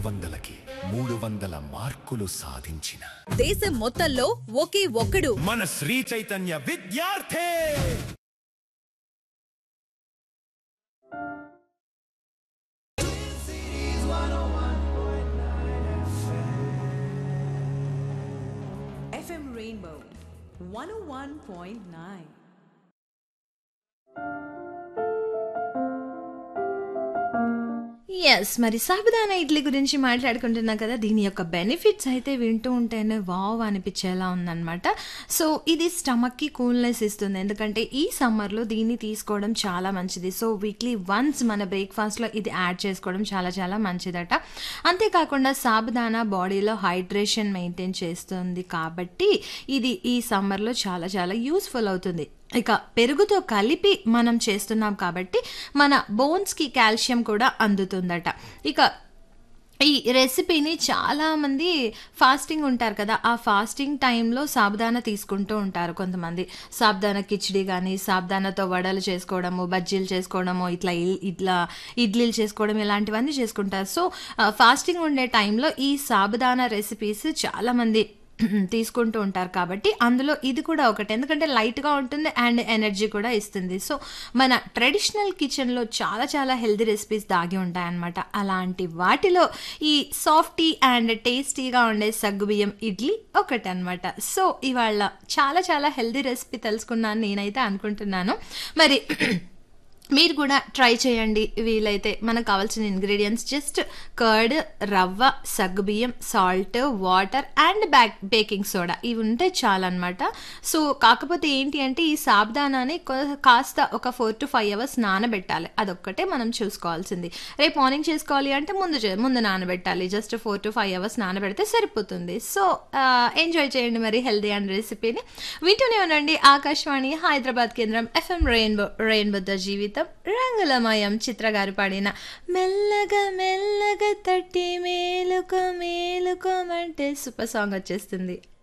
వందలకి మూడు వందల మార్కులు సాధించిన దేశం మొత్తంలో ఒకే ఒక్కడు మన శ్రీ చైతన్య విద్యార్థి FM Rainbow 101.9. ఎస్ మరి సాబుదానా ఇడ్లీ గురించి మాట్లాడుకుంటున్నాం కదా దీని యొక్క బెనిఫిట్స్ అయితే వింటూ ఉంటేనే వావ్ అనిపించేలా ఉందన్నమాట సో ఇది స్టమక్కి కూల్నెస్ ఇస్తుంది ఎందుకంటే ఈ సమ్మర్లో దీన్ని తీసుకోవడం చాలా మంచిది సో వీక్లీ వన్స్ మన బ్రేక్ఫాస్ట్లో ఇది యాడ్ చేసుకోవడం చాలా చాలా మంచిదట అంతేకాకుండా సాబుదానా బాడీలో హైడ్రేషన్ మెయింటైన్ చేస్తుంది కాబట్టి ఇది ఈ సమ్మర్లో చాలా చాలా యూస్ఫుల్ అవుతుంది ఇక పెరుగుతో కలిపి మనం చేస్తున్నాం కాబట్టి మన బోన్స్కి కాల్షియం కూడా అందుతుందట ఇక ఈ రెసిపీని చాలామంది ఫాస్టింగ్ ఉంటారు కదా ఆ ఫాస్టింగ్ టైంలో సాబుదానా తీసుకుంటూ ఉంటారు కొంతమంది సాబుదానా కిచిడి కానీ సాబుదానాతో వడలు చేసుకోవడము బజ్జీలు చేసుకోవడము ఇట్లా ఇ- ఇట్లా ఇడ్లీలు చేసుకోవడం ఇలాంటివన్నీ చేసుకుంటారు సో ఫాస్టింగ్ ఉండే టైంలో ఈ సాబుదానా రెసిపీస్ చాలామంది తీసుకుంటూ ఉంటారు కాబట్టి అందులో ఇది కూడా ఒకటి ఎందుకంటే లైట్గా ఉంటుంది అండ్ ఎనర్జీ కూడా ఇస్తుంది సో మన ట్రెడిషనల్ కిచెన్లో చాలా చాలా హెల్తీ రెసిపీస్ దాగి ఉంటాయన్నమాట అలాంటి వాటిలో ఈ సాఫ్టీ అండ్ టేస్టీగా ఉండే సగ్గుబియ్యం ఇడ్లీ ఒకటి అనమాట సో ఇవాళ చాలా చాలా హెల్తీ రెసిపీ తెలుసుకున్నాను నేనైతే అనుకుంటున్నాను మరి మీరు కూడా ట్రై చేయండి వీలైతే మనకు కావాల్సిన ఇంగ్రీడియంట్స్ జస్ట్ కర్డ్ రవ్వ సగ్గుబియ్యం salt water and back baking soda ఇవి ఉంటే చాలన్నమాట సో కాకపోతే ఏంటి అంటే ఈ సాబ్దానాన్ని కొ- కాస్త ఒక ఫోర్ టు ఫైవ్ అవర్స్ నానబెట్టాలి అదొక్కటే మనం చూసుకోవాల్సింది రేపు మార్నింగ్ చేసుకోవాలి అంటే ముందు చే- ముందు నానబెట్టాలి just four to five hours నానబెడితే సరిపోతుంది సో ఎంజాయ్ చేయండి మరి హెల్దీ అండ్ రెసిపీని వింటూనే ఉండండి ఆకాశవాణి హైదరాబాద్ కేంద్రం ఎఫ్ఎం రెయిన్బో రెయిన్బోతో జీవితం రంగులమయం చిత్ర గారు పాడిన మెల్లగా మెల్లగా తట్టి మేలుకో మేలుకోమంటే సూపర్ సాంగ్ వచ్చేస్తుంది